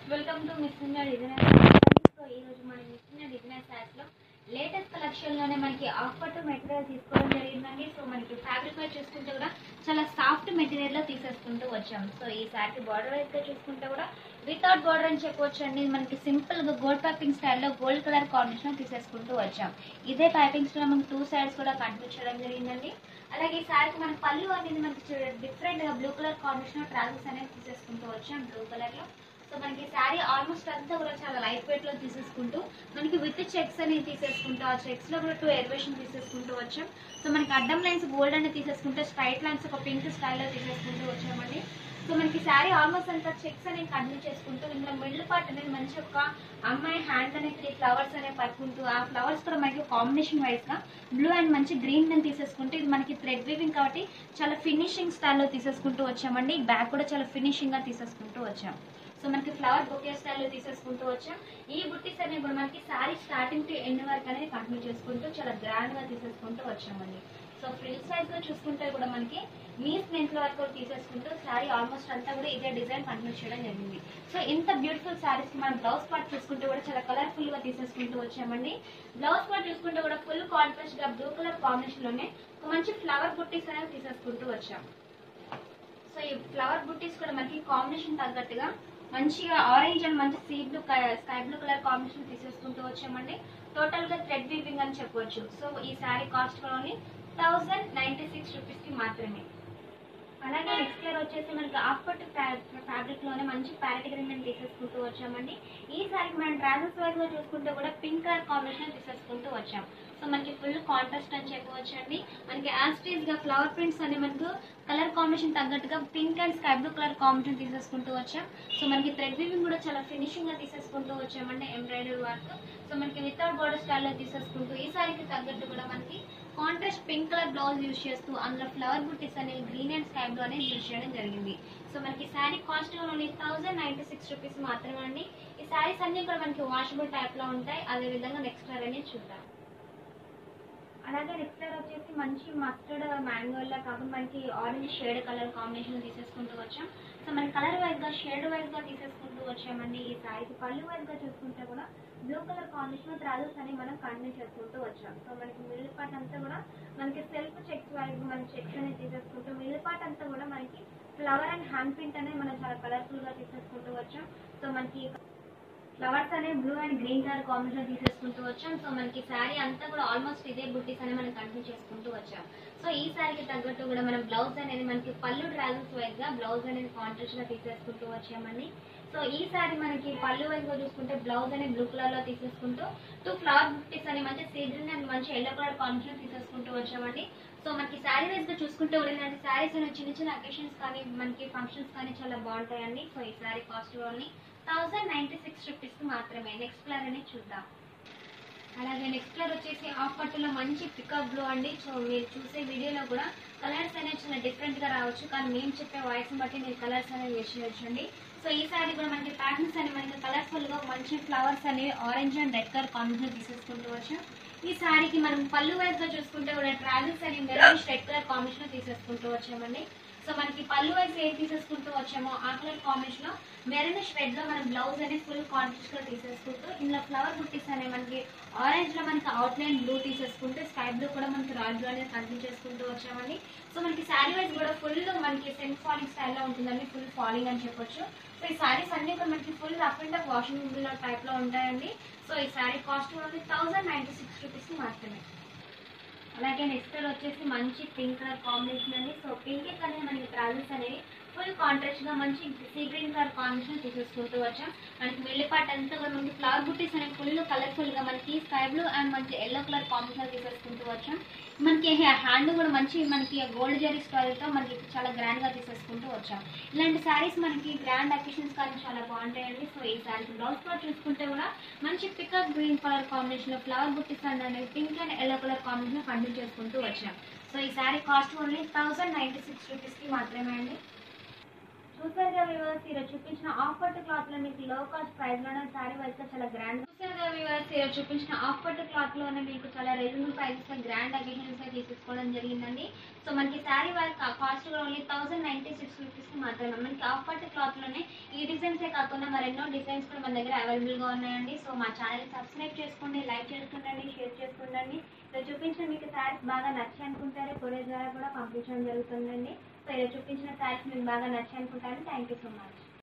welcome to Miss India designer so ఈ రోజు మన మిస్ ఇండియా డిజైనర్ శారీస్ లో లేటెస్ట్ కలెక్షన్ లోనే మనకి ఆఫర్ టు మెటీరియల్ తీసుకోవడం జరిగిందండి సో మనకి ఫ్యాబ్రిక్ వైజ్ చూసుకుంటే కూడా చాలా సాఫ్ట్ మెటీరియల్ లో తీసేసుకుంటూ వచ్చాం సో ఈ శారీకి బార్డర్ వైజ్ గా చూసుకుంటే కూడా వితౌట్ బార్డర్ అని చెప్పొచ్చు అండి మనకి సింపుల్ గా గోల్డ్ పైపింగ్ స్టైల్లో గోల్డ్ కలర్ కాంబినేషన్ లో తీసేసుకుంటూ వచ్చాం ఇదే పైపింగ్స్ లో మనకి టూ సైడ్స్ కూడా కంటిన్యూ చేయడం జరిగిందండి అలాగే ఈ శారీకి మన పళ్ళు అనేది మనకి డిఫరెంట్ గా బ్లూ కలర్ కాంబినేషన్ లో ట్రావెల్స్ అనేది తీసేసుకుంటూ వచ్చాం బ్లూ కలర్ లో సో మనకి శారీ ఆల్మోస్ట్ అంతా కూడా చాలా లైట్ వెయిట్ లో తీసేసుకుంటూ మనకి విత్ చెక్స్ అనేది తీసేసుకుంటూ ఆ చెక్స్ లో కూడా టూ ఎలివేషన్ తీసేసుకుంటూ వచ్చాం సో మనకి అడ్డం లైన్స్ గోల్డ్ అనేది తీసేసుకుంటే స్ట్రైట్ లైన్స్ ఒక పింక్ స్టైల్లో తీసేసుకుంటూ వచ్చామండి సో మనకి శారీ ఆల్మోస్ట్ అంతా చెక్స్ అనేది కంటిన్యూ చేసుకుంటూ ఇందులో మిడిల్ పార్ట్ అనేది మంచి ఒక అమ్మాయి హ్యాండ్ అనేది త్రీ ఫ్లవర్స్ అనేవి పట్టుకుంటూ ఆ ఫ్లవర్స్ కూడా మనకి కాంబినేషన్ వైజ్ గా బ్లూ అండ్ మంచి గ్రీన్ అని తీసేసుకుంటే ఇది మనకి థ్రెడ్ వీవింగ్ కాబట్టి చాలా ఫినిషింగ్ స్టైల్లో తీసేసుకుంటూ వచ్చామండి బ్యాక్ కూడా చాలా ఫినిషింగ్ గా తీసేసుకుంటూ వచ్చాం సో మనకి ఫ్లవర్ బొకే స్టైల్లో తీసేసుకుంటూ వచ్చాం ఈ బుట్టీస్ అనేవి కూడా మనకి శారీ స్టార్టింగ్ టు ఎండ్ వరకు అనేది కంటిన్యూ చేసుకుంటూ చాలా గ్రాండ్ గా తీసేసుకుంటూ వచ్చామండి సో ఫ్రిల్ సైజ్ గా చూసుకుంటే కూడా మనకి మీ స్మెంట్ వరకు తీసేసుకుంటూ శారీ ఆల్మోస్ట్ అంతా కూడా ఇదే డిజైన్ కంటిన్యూ చేయడం జరిగింది సో ఇంత బ్యూటిఫుల్ శారీస్ మనం బ్లౌజ్ పార్ట్ చూసుకుంటే కూడా చాలా కలర్ఫుల్ గా తీసేసుకుంటూ వచ్చామండి బ్లౌజ్ పార్ట్ చూసుకుంటే కూడా ఫుల్ కాంట్రాస్ట్ గా బ్లూ కలర్ కాంబినేషన్ లోనే ఒక మంచి ఫ్లవర్ బుట్టీస్ అనేవి తీసేసుకుంటూ వచ్చాం సో ఈ ఫ్లవర్ బుట్టీస్ కూడా మనకి కాంబినేషన్ తగ్గట్టుగా మంచిగా ఆరెంజ్ అండ్ మంచి sea blue sky blue colour combination తీసేసుకుంటూ వచ్చామండి టోటల్ గా థ్రెడ్ వీవింగ్ అని చెప్పవచ్చు సో ఈ శారీ కాస్ట్ కూడా థౌజండ్ నైన్టీ సిక్స్ రూపీస్ కి మాత్రమే అలాగే నెక్స్ట్ ఇయర్ వచ్చేసి మనకి ఆఫ్పట్ ఫ్యాబ్రిక్ లోనే మంచి ప్యారెట్ అగ్రిమెంట్ తీసేసుకుంటూ వచ్చామండి ఈ సారికి మనం ట్రావెల్స్ వైజ్ గా చూసుకుంటే కూడా పింక్ కలర్ కాంబినేషన్ తీసేసుకుంటూ వచ్చాం సో మనకి ఫుల్ కాంట్రాస్ట్ అని చెప్పవచ్చు అండి మనకి యాస్టీస్ గా ఫ్లవర్ ప్రింట్స్ అనే మనకు కలర్ కాంబినేషన్ తగ్గట్టుగా pink and sky blue colour combination తీసేసుకుంటూ వచ్చాం సో మనకి థ్రెడ్ వీవింగ్ కూడా చాలా ఫినిషింగ్ గా తీసేసుకుంటూ వచ్చామండి ఎంబ్రాయిడరీ వర్క్ సో మనకి వితౌట్ బోర్డర్ స్టైల్లో తీసేసుకుంటూ ఈ సారీకి తగ్గట్టు కూడా మనకి contrast pink colour blouse use చేస్తూ అందులో ఫ్లవర్ బుట్టీస్ అనేవి గ్రీన్ అండ్ స్కై బ్లూ అనేది యూజ్ చేయడం జరిగింది సో మనకి sari cost only thousand ninety six rupees మాత్రమే అండి ఈ శారీస్ అన్ని కూడా మనకి వాషబుల్ టైప్ లో ఉంటాయి అదే విధంగా నెక్స్ట్ కలర్ అనేది చూద్దాం అలాగే నెక్స్ట్ కలర్ వచ్చేసి మంచి మస్టర్డ్ మ్యాంగో లా కాకుండా మనకి ఆరెంజ్ షేడ్ కలర్ కాంబినేషన్ తీసేసుకుంటూ వచ్చాం సో మన కలర్ వైజ్ గా షేడ్ వైజ్ గా తీసేసుకుంటూ వచ్చామండి ఈ శారీకి పళ్ళు వైజ్ గా చూసుకుంటే కూడా బ్లూ కలర్ కాంబినేషన్ ట్రావెల్స్ అని మనం కంటిన్యూ చేసుకుంటూ వచ్చాం సో మనకి మిడిల్ పార్ట్ అంతా కూడా మనకి సెల్ఫ్ చెక్స్ వైజ్ మన చెక్స్ అనేది తీసేసుకుంటూ మిడిల్ పార్ట్ అంతా కూడా మనకి ఫ్లవర్ అండ్ హ్యాండ్ ప్రింట్ అనేది మనం చాలా కలర్ఫుల్ గా తీసేసుకుంటూ వచ్చాం సో మనకి ఫ్లవర్స్ అనేవి blue and green colour combination తీసేసుకుంటూ వచ్చాం సో మనకి శారీ అంతా కూడా ఆల్మోస్ట్ ఇదే బుట్టీస్ అనేది మనం కంటిన్యూ చేసుకుంటూ వచ్చాం సో ఈ శారీకి తగ్గట్టు కూడా మనం బ్లౌజ్ అనేది మనకి పళ్ళు ట్రావెల్స్ వైజ్ గా బ్లౌజ్ అనేది కాంట్రాస్ట్ గా తీసేసుకుంటూ వచ్చామండి సో ఈ శారీ మనకి పళ్ళు వైజ్ గా చూసుకుంటే బ్లౌజ్ అనేది బ్లూ కలర్ లో తీసేసుకుంటూ టూ ఫ్లవర్ బుట్టీస్ అని మంచి సీ గ్రీన్ అండ్ మంచి ఎల్లో కలర్ కాంబినేషన్ తీసేసుకుంటూ వచ్చామండి సో మనకి శారీ వైజ్ గా చూసుకుంటే కూడా ఇలాంటి శారీస్ అనేవి చిన్న చిన్న అకేషన్స్ కానీ మనకి ఫంక్షన్స్ కానీ చాలా బాగుంటాయండి సో ఈ sari cost only thousand ninety six rupees మాత్రమే నెక్స్ట్ కలర్ అనేది చూద్దాం అలాగే నెక్స్ట్ కలర్ వచ్చేసి ఆఫ్ పట్టులో మంచి పికప్ బ్లూ అండి సో మీరు చూసే వీడియోలో కూడా కలర్స్ అనేవి చాలా డిఫరెంట్ గా రావచ్చు కానీ మేము చెప్పే వాయిస్ బట్టి మీరు కలర్స్ అనేవి యూస్ చేయొచ్చండి సో ఈ సారీ కూడా మనకి ప్యాటర్న్స్ అనేవి మనకి కలర్ఫుల్ గా మంచి ఫ్లవర్స్ అనేవి orange and red colour combination తీసేసుకుంటూ వచ్చాం ఈ సారీకి మనం పళ్ళు వైజ్ గా చూసుకుంటే కూడా ట్రావెల్స్ అనేవి మెరూనిష్ రెడ్ కలర్ కాంబినేషన్ తీసేసుకుంటూ వచ్చామండి సో మనకి పళ్ళు వైజ్ ఏం తీసేసుకుంటూ వచ్చామో ఆ కలర్ కాంబినేషన్ లో మెరూనిష్ రెడ్ లో మనం బ్లౌజ్ అనేది ఫుల్ కాంట్రాస్ట్ గా తీసేసుకుంటూ ఇందులో ఫ్లవర్ బుట్టీస్ అనేవి మనకి ఆరెంజ్ లో మనకి అవుట్ లైన్ బ్లూ తీసేసుకుంటూ స్కై బ్లూ కూడా మనకి రాయల్ బ్లూ అనేది కంటిన్యూ చేసుకుంటూ వచ్చామండి సో మనకి శారీ వైజ్ కూడా ఫుల్ మనకి సెమీ ఫాలింగ్ స్టైల్లో ఉంటుందండి ఫుల్ ఫాలింగ్ అని చెప్పొచ్చు సో ఈ శారీస్ అన్ని కూడా మనకి full up and up washing type లో ఉంటాయండి సో ఈ sari cost only thousand ninety six rupees మాత్రమే అలాగే నెక్స్ట్ కలర్ వచ్చేసి మంచి పింక్ కలర్ కాంబినేషన్ అండి సో పింక్ కలర్ మనకి ట్రావెల్స్ అనేవి ఫుల్ కాంట్రాస్ట్ గా మంచి సీ గ్రీన్ కలర్ కాంబినేషన్ తీసేసుకుంటూ వచ్చాం మనకి మిల్లి పార్ట్ అంతా కూడా మనకి ఫ్లవర్ బుట్టీస్ అనేవి ఫుల్ కలర్ఫుల్ గా మనకి స్కై బ్లూ అండ్ మంచి ఎల్లో కలర్ కాంబినేషన్ తీసేసుకుంటూ వచ్చాం మనకి హ్యాండ్ కూడా మంచి మనకి గోల్డ్ జరీ స్టైల్ తో మనకి చాలా గ్రాండ్ గా తీసేసుకుంటూ వచ్చాం ఇలాంటి శారీస్ మనకి గ్రాండ్ అకేషన్స్ కానీ చాలా బాగుంటాయండి సో ఈ శారీకి బ్లౌజ్ పార్ట్ చూసుకుంటే కూడా మంచి పికప్ గ్రీన్ కలర్ కాంబినేషన్ లో ఫ్లవర్ బుట్టీస్ అండ్ అనేది pink and yellow colour combination continue చేసుకుంటూ వచ్చాం సో ఈ sari cost only thousand ninety six rupees కి మాత్రమే అండి సో చూసారుగా వివర్స్ ఈరోజు చూపించిన ఆఫ్ పట్టు క్లాత్ లో మీకు లో కాస్ట్ ప్రైస్ లోనే సారీ వైస్ గా చాలా గ్రాండ్ చూసారుగా వివర్స్ ఈరోజు చూపించిన ఆఫ్ పట్టు క్లాత్ లోనే మీకు చాలా రీజనబుల్ ప్రైసెస్ లో గ్రాండ్ అకేషన్స్ గా తీసుకోవడం జరిగిందండి సో మనకి శారీ వైస్ కాస్ట్ కూడా only thousand ninety six rupees కి మాత్రమే మనకి ఆఫ్ పట్టు క్లాత్ లోనే ఈ డిజైన్స్ ఏ కాకుండా మరెన్నో డిజైన్స్ కూడా మన దగ్గర అవైలబుల్ గా ఉన్నాయండి సో మా ఛానల్ సబ్స్క్రైబ్ చేసుకోండి లైక్ చేస్తుండండి షేర్ చేస్తుండండి సో చూపించిన మీకు శారీస్ బాగా నచ్చాయి అనుకుంటారు కొరియర్ ద్వారా కూడా పంపించడం జరుగుతుందండి సో ఇలా చూపించిన శారీస్ మీకు బాగా నచ్చాయి అనుకుంటారు థ్యాంక్ యూ సో మచ్